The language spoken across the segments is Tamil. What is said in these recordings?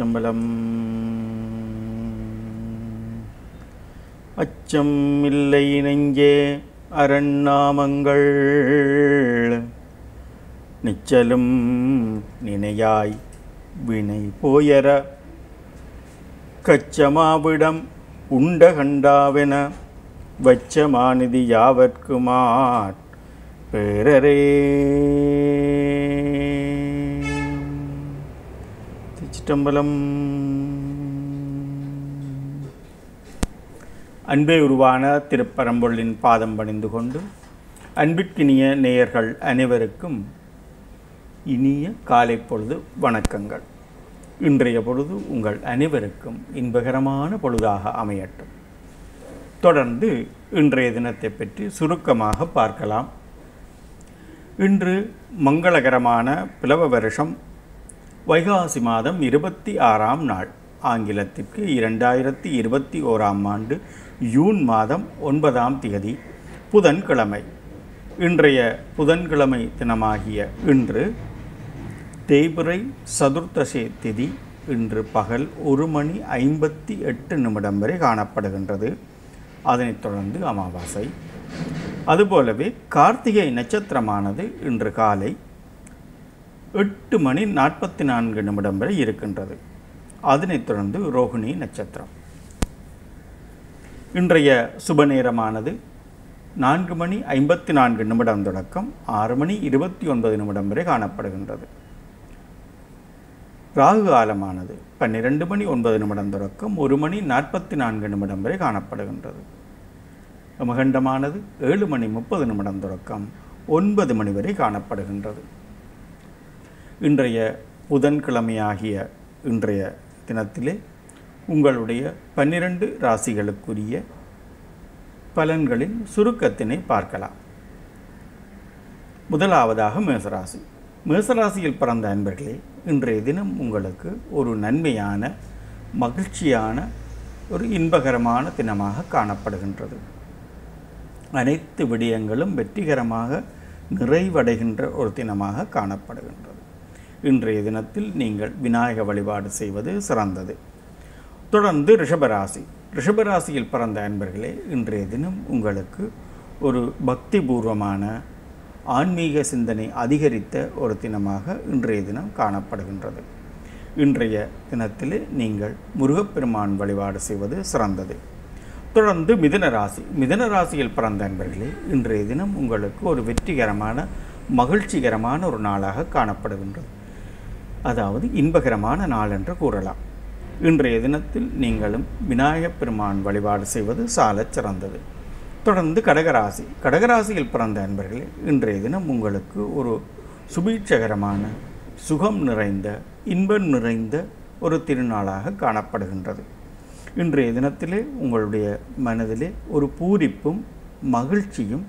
திருச்சிற்றம்பலம் அச்சம் இல்லை நெஞ்சே அரண்நாமங்கள் நிச்சலும் நினையாய் வினை போயர கச்சமாவிடம் உண்ட கண்டாவென வச்சமாநிதி யாவர்க்குமாட் பேரரே திருச்சிற்றம்பலம் அன்பே உருவான திருப்பரம்பொருளின் பாதம் பணிந்து கொண்டு அன்பிற்கினிய நேயர்கள் அனைவருக்கும் இனிய காலை பொழுது வணக்கங்கள் இன்றைய பொழுது உங்கள் அனைவருக்கும் இன்பகரமான பொழுதாக அமையட்டும் தொடர்ந்து இன்றைய தினத்தை பற்றி சுருக்கமாக பார்க்கலாம் இன்று மங்களகரமான பிளவ வருஷம் வைகாசி மாதம் இருபத்தி ஆறாம் நாள் ஆங்கிலத்திற்கு இரண்டாயிரத்தி இருபத்தி ஓராம் ஆண்டு ஜூன் மாதம் ஒன்பதாம் தேதி புதன்கிழமை இன்றைய புதன்கிழமை தினமாகிய இன்று தேய்பிறை சதுர்த்தசி திதி இன்று பகல் ஒரு மணி ஐம்பத்தி எட்டு நிமிடம் வரை காணப்படுகின்றது அதனைத் தொடர்ந்து அமாவாசை அதுபோலவே கார்த்திகை நட்சத்திரமானது இன்று காலை எட்டு மணி நாற்பத்தி நான்கு நிமிடம் வரை இருக்கின்றது அதனைத் தொடர்ந்து ரோகிணி நட்சத்திரம் இன்றைய சுப நேரமானது நான்கு மணி ஐம்பத்தி நான்கு நிமிடம் தொடக்கம் ஆறு மணி இருபத்தி ஒன்பது நிமிடம் வரை காணப்படுகின்றது ராகு காலமானது பன்னிரெண்டு மணி ஒன்பது நிமிடம் தொடக்கம் ஒரு மணி நாற்பத்தி நான்கு நிமிடம் வரை காணப்படுகின்றது மகண்டமானது ஏழு மணி முப்பது நிமிடம் தொடக்கம் ஒன்பது மணி வரை காணப்படுகின்றது இன்றைய புதன்கிழமையாகிய இன்றைய தினத்திலே உங்களுடைய பன்னிரண்டு ராசிகளுக்குரிய பலன்களின் சுருக்கத்தினை பார்க்கலாம் முதலாவதாக மேசராசி மேசராசியில் பிறந்த அன்பர்களே இன்றைய தினம் உங்களுக்கு ஒரு நன்மையான மகிழ்ச்சியான ஒரு இன்பகரமான தினமாக காணப்படுகின்றது அனைத்து விடயங்களும் வெற்றிகரமாக நிறைவடைகின்ற ஒரு தினமாக காணப்படுகின்றது இன்றைய தினத்தில் நீங்கள் விநாயக வழிபாடு செய்வது சிறந்தது தொடர்ந்து ரிஷபராசி ரிஷபராசியில் பிறந்த அன்பர்களே இன்றைய தினம் உங்களுக்கு ஒரு பக்தி பூர்வமான ஆன்மீக சிந்தனை அதிகரித்த ஒரு தினமாக இன்றைய தினம் காணப்படுகின்றது இன்றைய தினத்திலே நீங்கள் முருகப்பெருமான் வழிபாடு செய்வது சிறந்தது தொடர்ந்து மிதன ராசி மிதன ராசியில் பிறந்த அன்பர்களே இன்றைய தினம் உங்களுக்கு ஒரு வெற்றிகரமான மகிழ்ச்சிகரமான ஒரு நாளாக காணப்படுகின்றது அதாவது இன்பகரமான நாள் என்று கூறலாம் இன்றைய தினத்தில் நீங்களும் விநாயகப் பெருமான் வழிபாடு செய்வது சாலச் சிறந்தது தொடர்ந்து கடகராசி கடகராசியில் பிறந்த அன்பர்களே இன்றைய தினம் உங்களுக்கு ஒரு சுபீட்சகரமான சுகம் நிறைந்த இன்பம் நிறைந்த ஒரு திருநாளாக காணப்படுகின்றது இன்றைய தினத்திலே உங்களுடைய மனதிலே ஒரு பூரிப்பும் மகிழ்ச்சியும்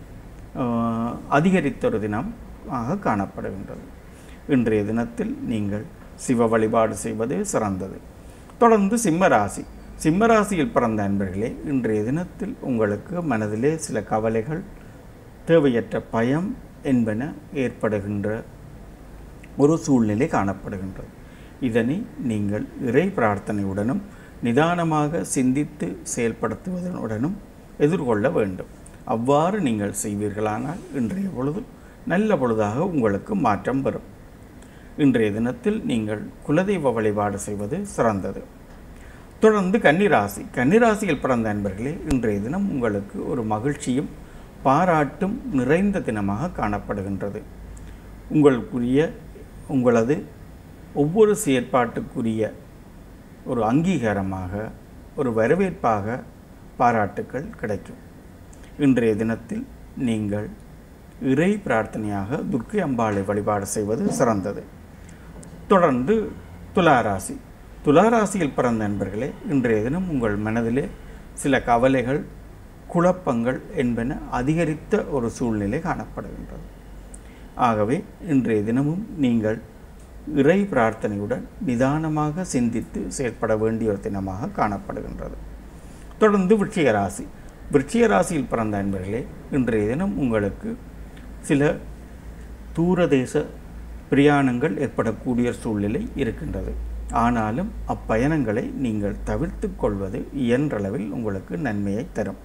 அதிகரித்த ஒரு தினமாக காணப்படுகின்றது இன்றைய தினத்தில் நீங்கள் சிவ வழிபாடு செய்வது சிறந்தது தொடர்ந்து சிம்மராசி சிம்மராசியில் பிறந்த அன்பர்களே இன்றைய தினத்தில் உங்களுக்கு மனதிலே சில கவலைகள் தேவையற்ற பயம் என்பன ஏற்படுகின்ற ஒரு சூழ்நிலை காணப்படுகின்றது இதனை நீங்கள் இறை பிரார்த்தனையுடனும் நிதானமாக சிந்தித்து செயல்படுத்துவதனுடனும் எதிர்கொள்ள வேண்டும் அவ்வாறு நீங்கள் செய்வீர்களானால் இன்றைய பொழுது நல்ல பொழுதாக உங்களுக்கு மாற்றம் வரும் இன்றைய தினத்தில் நீங்கள் குலதெய்வ வழிபாடு செய்வது சிறந்தது தொடர்ந்து கன்னிராசி கன்னிராசியில் பிறந்த அன்பர்களே இன்றைய தினம் உங்களுக்கு ஒரு மகிழ்ச்சியும் பாராட்டும் நிறைந்த தினமாக காணப்படுகின்றது உங்களுக்குரிய உங்களது ஒவ்வொரு செயற்பாட்டுக்குரிய ஒரு அங்கீகாரமாக ஒரு வரவேற்பாக பாராட்டுக்கள் கிடைக்கும் இன்றைய தினத்தில் நீங்கள் இறை பிரார்த்தனையாக துர்க்கை அம்பாளை வழிபாடு செய்வது சிறந்தது தொடர்ந்து துளாராசி துளாராசியில் பிறந்த நண்பர்களே இன்றைய தினம் உங்கள் மனதிலே சில கவலைகள் குழப்பங்கள் என்பன அதிகரித்த ஒரு சூழ்நிலை காணப்படுகின்றது ஆகவே இன்றைய தினமும் நீங்கள் இறை பிரார்த்தனையுடன் நிதானமாக சிந்தித்து செயற்பட வேண்டிய ஒரு தினமாக காணப்படுகின்றது தொடர்ந்து விருச்சிக ராசி விருச்சிக ராசியில் பிறந்த அன்பர்களே இன்றைய தினம் உங்களுக்கு சில தூரதேச பிரயாணங்கள் ஏற்படக்கூடிய சூழ்நிலை இருக்கின்றது ஆனாலும் அப்பயணங்களை நீங்கள் தவிர்த்து கொள்வது இயன்றளவில் உங்களுக்கு நன்மையை தரும்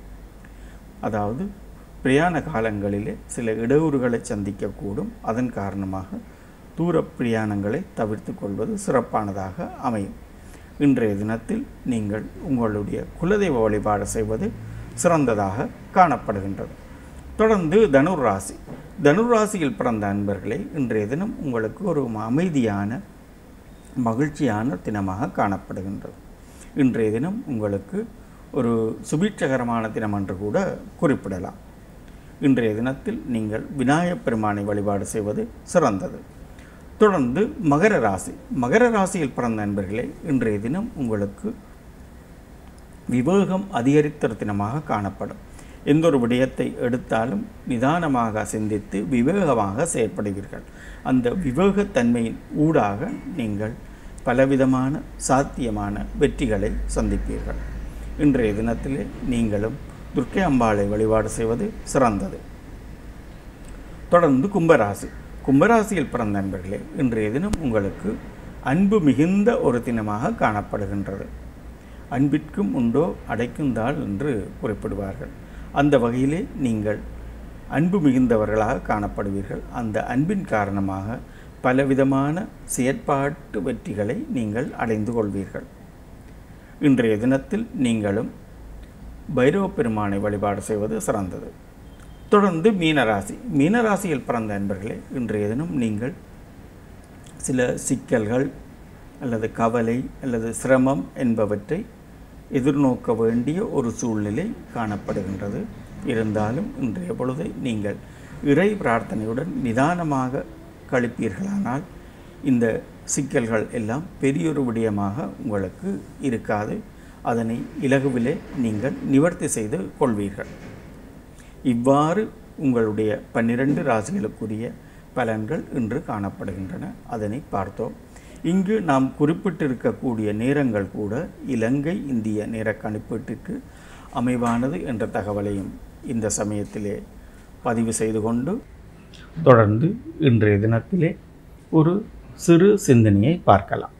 அதாவது பிரயாண காலங்களிலே சில இடையூறுகளை சந்திக்கக்கூடும் அதன் காரணமாக தூர பிரயாணங்களை தவிர்த்து கொள்வது சிறப்பானதாக அமையும் இன்றைய தினத்தில் நீங்கள் உங்களுடைய குலதெய்வ வழிபாடு செய்வது சிறந்ததாக காணப்படுகின்றது தொடர்ந்து தனுர் ராசி தனுர் ராசியில் பிறந்த அன்பர்களே இன்றைய தினம் உங்களுக்கு ஒரு அமைதியான மகிழ்ச்சியான தினமாக காணப்படுகின்றது இன்றைய தினம் உங்களுக்கு ஒரு சுபீட்சகரமான தினம் என்று கூட குறிப்பிடலாம் இன்றைய தினத்தில் நீங்கள் விநாயகப் பெருமானை வழிபாடு செய்வது சிறந்தது தொடர்ந்து மகர ராசி மகர ராசியில் பிறந்த நண்பர்களே இன்றைய தினம் உங்களுக்கு விவேகம் அதிகரித்த தினமாக காணப்படும் எந்த ஒரு விடயத்தை எடுத்தாலும் நிதானமாக சிந்தித்து விவேகமாக செயற்படுவீர்கள் அந்த விவேகத்தன்மையின் ஊடாக நீங்கள் பலவிதமான சாத்தியமான வெற்றிகளை சந்திப்பீர்கள் இன்றைய தினத்திலே நீங்களும் துர்க்கை அம்பாளை வழிபாடு செய்வது சிறந்தது தொடர்ந்து கும்பராசி கும்பராசியில் பிறந்த நண்பர்களே இன்றைய தினம் உங்களுக்கு அன்பு மிகுந்த ஒரு தினமாக காணப்படுகின்றது அன்பிற்கும் உண்டோ அடைக்குந்தாள் என்று குறிப்பிடுவார்கள் அந்த வகையிலே நீங்கள் அன்பு மிகுந்தவர்களாக காணப்படுவீர்கள் அந்த அன்பின் காரணமாக பலவிதமான செயற்பாட்டு வெற்றிகளை நீங்கள் அடைந்து கொள்வீர்கள் இன்றைய தினத்தில் நீங்களும் பைரவ பெருமானை வழிபாடு செய்வது சிறந்தது தொடர்ந்து மீனராசி மீனராசியில் பிறந்த அன்பர்களே இன்றைய தினம் நீங்கள் சில சிக்கல்கள் அல்லது கவலை அல்லது சிரமம் என்பவற்றை எதிர்நோக்க வேண்டிய ஒரு சூழ்நிலை காணப்படுகின்றது இருந்தாலும் இன்றைய பொழுதை நீங்கள் இறை பிரார்த்தனையுடன் நிதானமாக கழிப்பீர்களானால் இந்த சிக்கல்கள் எல்லாம் பெரியொரு விடயமாக உங்களுக்கு இருக்காது அதனை இலகுவிலே நீங்கள் நிவர்த்தி செய்து கொள்வீர்கள் இவ்வாறு உங்களுடைய பன்னிரண்டு ராசிகளுக்குரிய பலன்கள் இன்று காணப்படுகின்றன அதனை பார்த்தோம் இங்கு நாம் குறிப்பிட்டிருக்கக்கூடிய நேரங்கள் கூட இலங்கை இந்திய நேர கணிப்பீட்டிற்கு அமைவானது என்ற தகவலையும் இந்த சமயத்திலே பதிவு செய்து கொண்டு தொடர்ந்து இன்றைய தினத்திலே ஒரு சிறு சிந்தனையை பார்க்கலாம்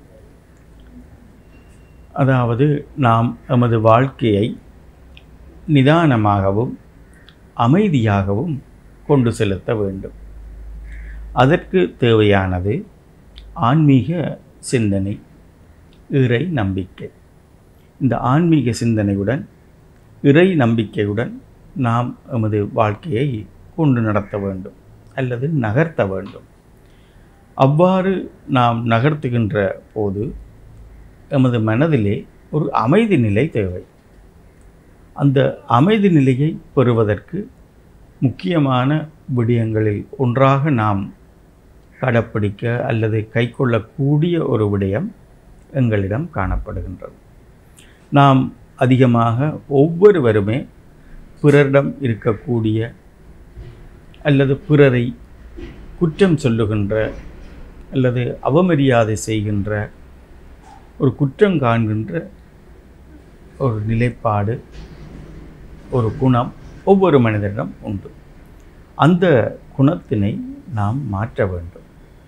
அதாவது நாம் எமது வாழ்க்கையை நிதானமாகவும் அமைதியாகவும் கொண்டு செலுத்த வேண்டும் அதற்கு தேவையானது ஆன்மீக சிந்தனை இறை நம்பிக்கை இந்த ஆன்மீக சிந்தனையுடன் இறை நம்பிக்கையுடன் நாம் எமது வாழ்க்கையை கொண்டு நடத்த வேண்டும் அல்லது நகர்த்த வேண்டும் அவ்வாறு நாம் நகர்த்துகின்ற போது எமது மனதிலே ஒரு அமைதி நிலை தேவை அந்த அமைதி நிலையை பெறுவதற்கு முக்கியமான விடயங்களில் ஒன்றாக நாம் கடைப்பிடிக்க அல்லது கைக்கொள்ளக்கூடிய ஒரு விடயம் எங்களிடம் காணப்படுகின்றது நாம் அதிகமாக ஒவ்வொருவருமே பிறரிடம் இருக்கக்கூடிய அல்லது பிறரை குற்றம் சொல்லுகின்ற அல்லது அவமரியாதை செய்கின்ற ஒரு குற்றம் காண்கின்ற ஒரு நிலைப்பாடு ஒரு குணம் ஒவ்வொரு மனிதரிடம் உண்டு அந்த குணத்தினை நாம் மாற்ற வேண்டும்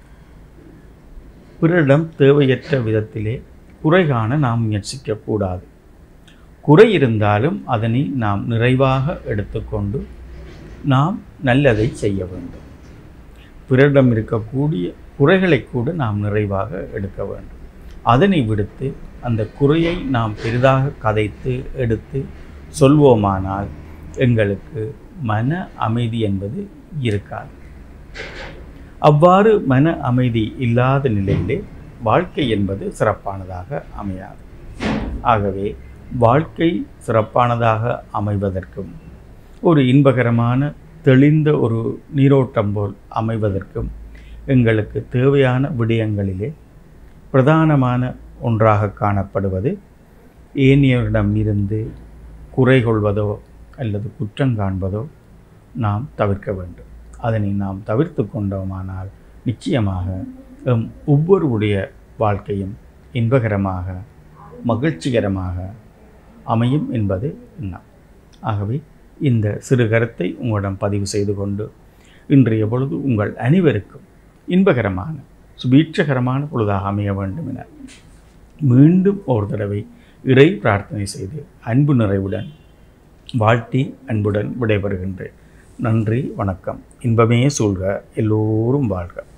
பிறரிடம் தேவையற்ற விதத்திலே குறை காண நாம் முயற்சிக்கக்கூடாது குறை இருந்தாலும் அதனை நாம் நிறைவாக எடுத்துக்கொண்டு நாம் நல்லதை செய்ய வேண்டும் பிறரிடம் இருக்கக்கூடிய குறைகளை கூட நாம் நிறைவாக எடுக்க வேண்டும் அதனை விடுத்து அந்த குறையை நாம் பெரிதாக கதைத்து எடுத்து சொல்வோமானால் எங்களுக்கு மன அமைதி என்பது இருக்காது அவ்வாறு மன அமைதி இல்லாத நிலையிலே வாழ்க்கை என்பது சிறப்பானதாக அமையாது ஆகவே வாழ்க்கை சிறப்பானதாக அமைவதற்கும் ஒரு இன்பகரமான தெளிந்த ஒரு நீரோட்டம் போல் அமைவதற்கும் எங்களுக்கு தேவையான விடயங்களிலே பிரதானமான ஒன்றாக காணப்படுவது ஏனியரிடம் இருந்து குறை கொள்வதோ அல்லது குற்றம் காண்பதோ நாம் தவிர்க்க வேண்டும் அதனை நாம் தவிர்த்து கொண்டோமானால் நிச்சயமாக எம் ஒவ்வொருடைய வாழ்க்கையும் இன்பகரமாக மகிழ்ச்சிகரமாக அமையும் என்பது எண்ணம் ஆகவே இந்த சிறு கருத்தை உங்களிடம் பதிவு செய்து கொண்டு இன்றைய பொழுது உங்கள் அனைவருக்கும் இன்பகரமான சுபீட்சகரமான பொழுதாக அமைய வேண்டும் என மீண்டும் ஒரு தடவை இறை பிரார்த்தனை செய்து அன்பு நிறைவுடன் வாழ்த்தி அன்புடன் விடைபெறுகின்றேன் நன்றி வணக்கம் இன்பமே சூழ்க எல்லோரும் வாழ்க